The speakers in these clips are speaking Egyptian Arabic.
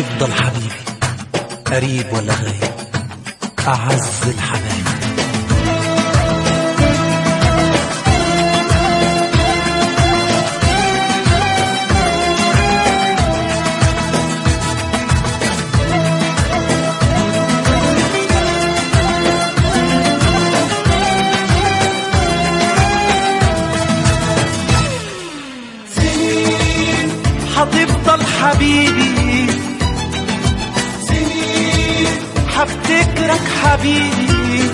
هتفضل حبيبي قريب ولا غايب أعز الحبايب هتفضل حبيبي سنين هفتكرك حبيبي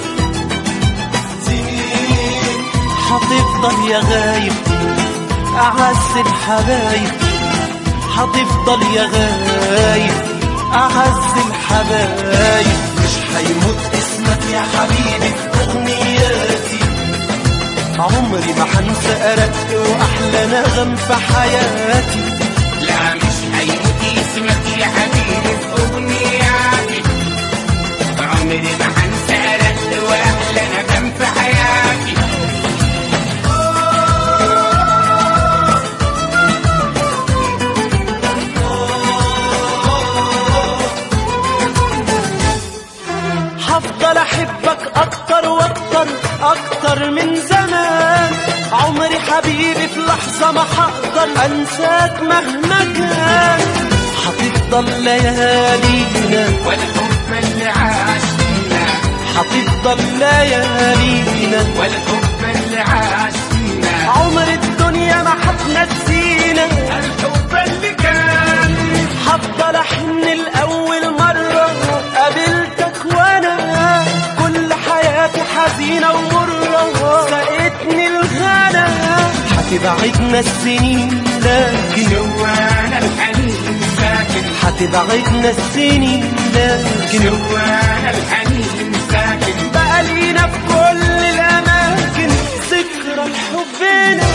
سنين هتفضل يا غايب أعز الحبايب هتفضل يا غايب أعز الحبايب مش هيموت اسمك يا حبيبي في أغنياتي عمري ما هنسى أرق وأحلى نغم في حياتي لا مش هيموت اسمك يا حبيبي في أغنياتي عمري ما هنسى رد وأحلى نغم في حياتي هفضل احبك اكتر واكتر اكتر من زمان عمري حبيبي في لحظة ما هقدر انساك مهما كان هتفضل ليالينا والحب اللي عاش فينا هتفضل ليالينا والحب اللي عاش فينا عمر الدنيا ما هتنسينا الحب اللي كان هفضل احن الاول مرة قابلتك وانا كل حياتي حزينة ومرة سقتني الغلا هتبعدنا السنين لكن جوانا الحنين ساكن هتبعدنا السنين لكن جوانا الحنين ساكن بقى لينا في كل الاماكن ذكرى لحبنا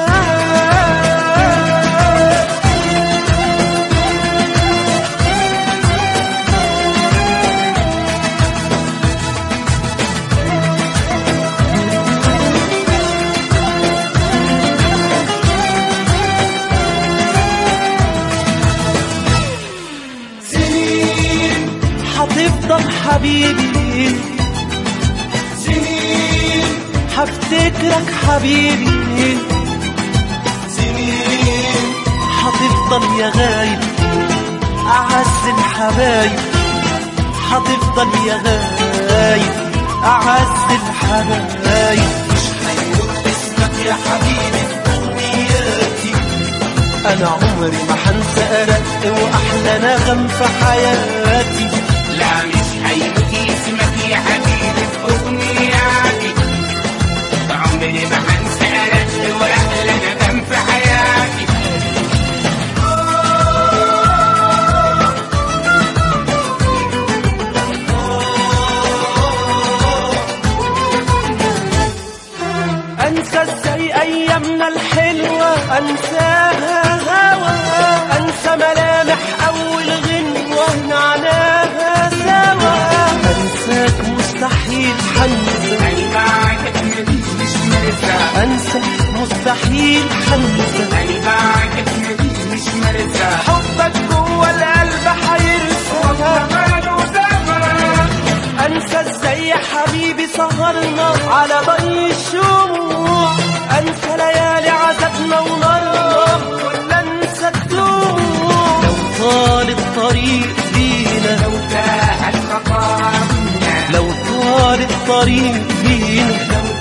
سنين هتفضل حبيبي سنين هفتكرك حبيبي سنين هتفضل يا غايب أعز الحبايب هتفضل يا غايب أعز الحبايب مش هيموت اسمك يا حبيبي في أغنياتي أنا عمري ما هنسى أرق وأحلى نغم في حياتي لا مش هيموت اسمك يا حبيبي في أغنياتي عمري ما هنسى رد وأحلى ندم في حياتي أنسى ازاي أيامنا الحلوة أنساها هوا أنسى ملامح أول غنوة نعناها سوا أنساك مستحيل حنسى أنا بعدك مش مرسى أنسى مستحيل حنسى أنا بعدك مش مرسى حبك جوه القلب حيرسى زمان وزمان أنسى ازاي يا حبيبي سهرنا على ضي الشموع أنسى ليالي عذابنا ونارنا ولا أنسى الدموع لو طال الطريق بينا تاهت خطايانا لو طال الطريق بينا لو